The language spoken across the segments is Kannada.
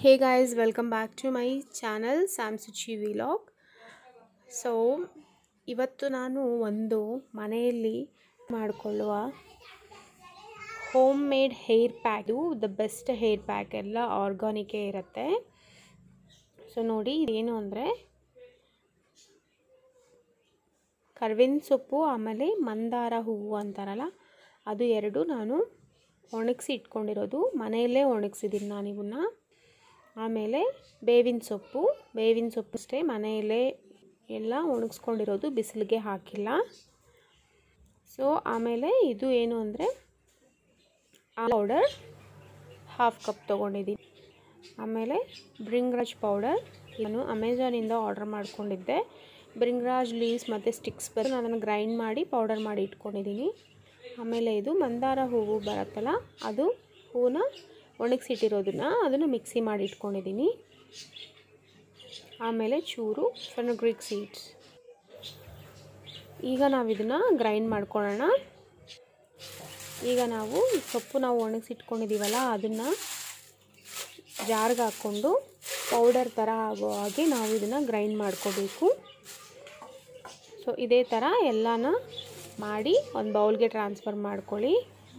hey guys welcome back to my channel ಸ್ಯಾಮ್ಸುಚಿ ವಿಲಾಗ್ ಸೊ ಇವತ್ತು ನಾನು ಒಂದು ಮನೆಯಲ್ಲಿ ಮಾಡಿಕೊಳ್ಳುವ home made hair pack the best hair pack ಎಲ್ಲ ಆರ್ಗಾನಿಕೇ ಇರುತ್ತೆ ಸೊ ನೋಡಿ ಇದೇನು ಅಂದರೆ ಕರ್ಬೇವಿನ ಸೊಪ್ಪು ಆಮೇಲೆ ಮಂದಾರ ಹೂವು ಅಂತಾರಲ್ಲ ಅದು ಎರಡು ನಾನು ಒಣಗಿಸಿ ಇಟ್ಕೊಂಡಿರೋದು ಮನೆಯಲ್ಲೇ ಒಣಗಿಸಿದ್ದೀನಿ ನಾನು ಇವನ್ನ ಆಮೇಲೆ ಬೇವಿನ ಸೊಪ್ಪು ಬೇವಿನ ಸೊಪ್ಪು ಅಷ್ಟೇ ಮನೆಯಲ್ಲೇ ಎಲ್ಲ ಒಣಗಿಸ್ಕೊಂಡಿರೋದು ಬಿಸಿಲಿಗೆ ಹಾಕಿಲ್ಲ ಸೊ ಆಮೇಲೆ ಇದು ಏನು ಅಂದರೆ ಪೌಡರ್ ಹಾಫ್ ಕಪ್ ತೊಗೊಂಡಿದ್ದೀನಿ ಆಮೇಲೆ ಬ್ರಿಂಗ್ರಾಜ್ ಪೌಡರ್ ನಾನು ಅಮೆಝಾನಿಂದ ಆರ್ಡರ್ ಮಾಡ್ಕೊಂಡಿದ್ದೆ ಬ್ರಿಂಗ್ರಾಜ್ ಲೀವ್ಸ್ ಮತ್ತು ಸ್ಟಿಕ್ಸ್ ಬಂದು ನಾನು ಅದನ್ನು ಗ್ರೈಂಡ್ ಮಾಡಿ ಪೌಡರ್ ಮಾಡಿ ಇಟ್ಕೊಂಡಿದ್ದೀನಿ ಆಮೇಲೆ ಇದು ಮಂದಾರ ಹೂವು ಬರುತ್ತಲ್ಲ ಅದು ಹೂವನ್ನ ಒಣಗಿಸಿಟ್ಟಿರೋದನ್ನ ಅದನ್ನು ಮಿಕ್ಸಿ ಮಾಡಿ ಇಟ್ಕೊಂಡಿದ್ದೀನಿ ಆಮೇಲೆ ಚೂರು ಫೆನಗ್ರಿಕ್ ಸೀಡ್ಸ್ ಈಗ ನಾವು ಇದನ್ನು ಗ್ರೈಂಡ್ ಮಾಡ್ಕೊಳ್ಳೋಣ ಈಗ ನಾವು ಸೊಪ್ಪು ನಾವು ಒಣಗಿಸಿಟ್ಕೊಂಡಿದ್ದೀವಲ್ಲ ಅದನ್ನು ಜಾರ್ಗೆ ಹಾಕ್ಕೊಂಡು ಪೌಡರ್ ಥರ ಆಗೋ ಹಾಗೆ ನಾವು ಇದನ್ನು ಗ್ರೈಂಡ್ ಮಾಡ್ಕೋಬೇಕು ಸೊ ಇದೇ ಥರ ಎಲ್ಲನ ಮಾಡಿ ಒಂದು ಬೌಲ್ಗೆ ಟ್ರಾನ್ಸ್ಫರ್ ಮಾಡ್ಕೊಳ್ಳಿ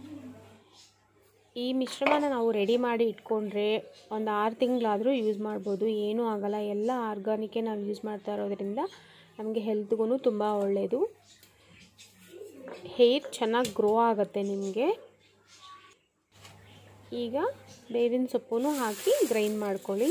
ಈ ಮಿಶ್ರಣನ ನಾವು ರೆಡಿ ಮಾಡಿ ಇಟ್ಕೊಂಡ್ರೆ ಒಂದು ಆರು ತಿಂಗಳಾದರೂ ಯೂಸ್ ಮಾಡ್ಬೋದು ಏನೂ ಆಗೋಲ್ಲ ಎಲ್ಲ ಆರ್ಗಾನಿಕೇ ನಾವು ಯೂಸ್ ಮಾಡ್ತಾ ಇರೋದ್ರಿಂದ ನಮಗೆ ಹೆಲ್ತ್ಗೂ ತುಂಬ ಒಳ್ಳೆಯದು ಹೇರ್ ಚೆನ್ನಾಗಿ ಗ್ರೋ ಆಗುತ್ತೆ ನಿಮಗೆ ಈಗ ಬೇವಿನ ಸೊಪ್ಪು ಹಾಕಿ ಗ್ರೈಂಡ್ ಮಾಡ್ಕೊಳ್ಳಿ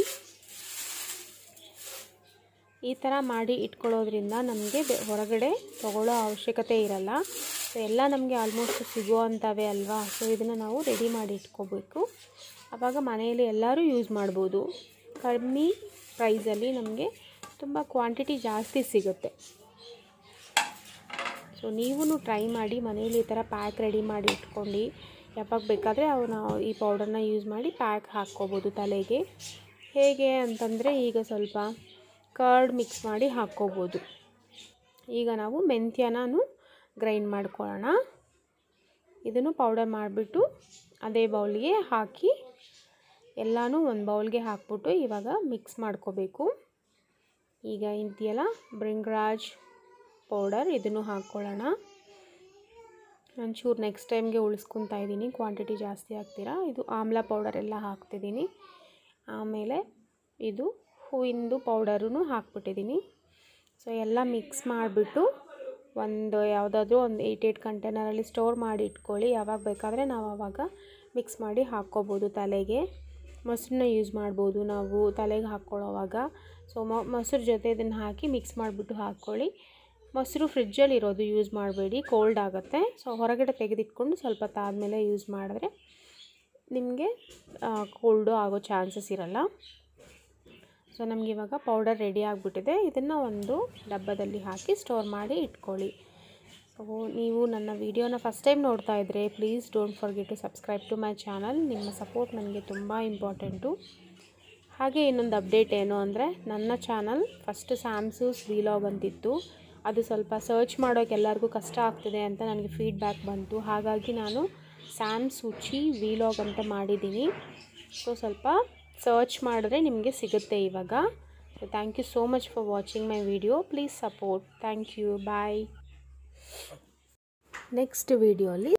ಈ ಥರ ಮಾಡಿ ಇಟ್ಕೊಳ್ಳೋದ್ರಿಂದ ನಮಗೆ ಹೊರಗಡೆ ತೊಗೊಳ್ಳೋ ಅವಶ್ಯಕತೆ ಇರಲ್ಲ ಸೊ ಎಲ್ಲ ನಮಗೆ ಆಲ್ಮೋಸ್ಟ್ ಸಿಗೋ ಅಂಥವೇ ಅಲ್ವಾ ಸೊ ಇದನ್ನು ನಾವು ರೆಡಿ ಮಾಡಿ ಇಟ್ಕೋಬೇಕು ಆವಾಗ ಮನೆಯಲ್ಲಿ ಎಲ್ಲರೂ ಯೂಸ್ ಮಾಡ್ಬೋದು ಕಮ್ಮಿ ಪ್ರೈಸಲ್ಲಿ ನಮಗೆ ತುಂಬ ಕ್ವಾಂಟಿಟಿ ಜಾಸ್ತಿ ಸಿಗುತ್ತೆ ಸೊ ನೀವೂ ಟ್ರೈ ಮಾಡಿ ಮನೇಲಿ ಈ ಥರ ಪ್ಯಾಕ್ ರೆಡಿ ಮಾಡಿ ಇಟ್ಕೊಂಡು ಯಾವಾಗ ಬೇಕಾದರೆ ಅವು ನಾವು ಈ ಪೌಡರ್ನ ಯೂಸ್ ಮಾಡಿ ಪ್ಯಾಕ್ ಹಾಕ್ಕೋಬೋದು ತಲೆಗೆ ಹೇಗೆ ಅಂತಂದರೆ ಈಗ ಸ್ವಲ್ಪ ಕರ್ಡ್ ಮಿಕ್ಸ್ ಮಾಡಿ ಹಾಕ್ಕೋಬೋದು ಈಗ ನಾವು ಮೆಂತ್ಯನೂ ಗ್ರೈಂಡ್ ಮಾಡ್ಕೊಳ್ಳೋಣ ಇದನ್ನು ಪೌಡರ್ ಮಾಡಿಬಿಟ್ಟು ಅದೇ ಬೌಲ್ಗೆ ಹಾಕಿ ಎಲ್ಲನೂ ಒಂದು ಬೌಲ್ಗೆ ಹಾಕ್ಬಿಟ್ಟು ಇವಾಗ ಮಿಕ್ಸ್ ಮಾಡ್ಕೋಬೇಕು ಈಗ ಇಂತಿಯಲ್ಲ ಬ್ರಿಂಗ್ರಾಜ್ ಪೌಡರ್ ಇದನ್ನು ಹಾಕ್ಕೊಳ್ಳೋಣ ಒಂಚೂರು ನೆಕ್ಸ್ಟ್ ಟೈಮ್ಗೆ ಉಳಿಸ್ಕೊತಾ ಇದ್ದೀನಿ ಕ್ವಾಂಟಿಟಿ ಜಾಸ್ತಿ ಹಾಕ್ತೀರಾ ಇದು ಆಮ್ಲ ಪೌಡರ್ ಎಲ್ಲ ಹಾಕ್ತಿದ್ದೀನಿ ಆಮೇಲೆ ಇದು ಹೂವಿಂದು ಪೌಡರೂ ಹಾಕ್ಬಿಟ್ಟಿದ್ದೀನಿ ಸೊ ಎಲ್ಲ ಮಿಕ್ಸ್ ಮಾಡಿಬಿಟ್ಟು ಒಂದು ಯಾವುದಾದ್ರೂ ಒಂದು ಏಯ್ಟ್ ಏಯ್ಟ್ ಕಂಟೈನರಲ್ಲಿ ಸ್ಟೋರ್ ಮಾಡಿ ಇಟ್ಕೊಳ್ಳಿ ಯಾವಾಗ ಬೇಕಾದರೆ ನಾವು ಆವಾಗ ಮಿಕ್ಸ್ ಮಾಡಿ ಹಾಕ್ಕೋಬೋದು ತಲೆಗೆ ಮೊಸರನ್ನ ಯೂಸ್ ಮಾಡ್ಬೋದು ನಾವು ತಲೆಗೆ ಹಾಕ್ಕೊಳ್ಳೋವಾಗ ಸೊ ಮೊಸರು ಜೊತೆ ಇದನ್ನು ಹಾಕಿ ಮಿಕ್ಸ್ ಮಾಡಿಬಿಟ್ಟು ಹಾಕ್ಕೊಳ್ಳಿ ಮೊಸರು ಫ್ರಿಜ್ಜಲ್ಲಿ ಇರೋದು ಯೂಸ್ ಮಾಡಬೇಡಿ ಕೋಲ್ಡ್ ಆಗುತ್ತೆ ಸೊ ಹೊರಗಡೆ ತೆಗೆದಿಟ್ಕೊಂಡು ಸ್ವಲ್ಪ ತಾದಮೇಲೆ ಯೂಸ್ ಮಾಡಿದ್ರೆ ನಿಮಗೆ ಕೋಲ್ಡು ಆಗೋ ಚಾನ್ಸಸ್ ಇರಲ್ಲ ಸೊ ನಮಗೆ ಇವಾಗ ಪೌಡರ್ ರೆಡಿ ಆಗಿಬಿಟ್ಟಿದೆ ಇದನ್ನು ಒಂದು ಡಬ್ಬದಲ್ಲಿ ಹಾಕಿ ಸ್ಟೋರ್ ಮಾಡಿ ಇಟ್ಕೊಳ್ಳಿ ಸೊ ನೀವು ನನ್ನ ವೀಡಿಯೋನ ಫಸ್ಟ್ ಟೈಮ್ ನೋಡ್ತಾ ಇದ್ದರೆ please don't forget to subscribe to my channel ನಿಮ್ಮ ಸಪೋರ್ಟ್ ನನಗೆ ತುಂಬ ಇಂಪಾರ್ಟೆಂಟು ಹಾಗೆ ಇನ್ನೊಂದು ಅಪ್ಡೇಟ್ ಏನು ಅಂದರೆ ನನ್ನ ಚಾನಲ್ ಫಸ್ಟ್ ಸ್ಯಾಮ್ಸೂಸ್ ವಿಲಾಗ್ ಅಂತಿತ್ತು ಅದು ಸ್ವಲ್ಪ ಸರ್ಚ್ ಮಾಡೋಕ್ಕೆ ಎಲ್ಲರಿಗೂ ಕಷ್ಟ ಆಗ್ತಿದೆ ಅಂತ ನನಗೆ ಫೀಡ್ಬ್ಯಾಕ್ ಬಂತು ಹಾಗಾಗಿ ನಾನು ಸ್ಯಾಮ್ ಸೂಚಿ ವಿಲಾಗ್ ಅಂತ ಮಾಡಿದ್ದೀನಿ ಸೊ ಸ್ವಲ್ಪ ಸರ್ಚ್ ಮಾಡಿದ್ರೆ ನಿಮಗೆ ಸಿಗುತ್ತೆ ಇವಾಗ so thank you so much for watching my video please support thank you bye next ವಿಡಿಯೋಲಿ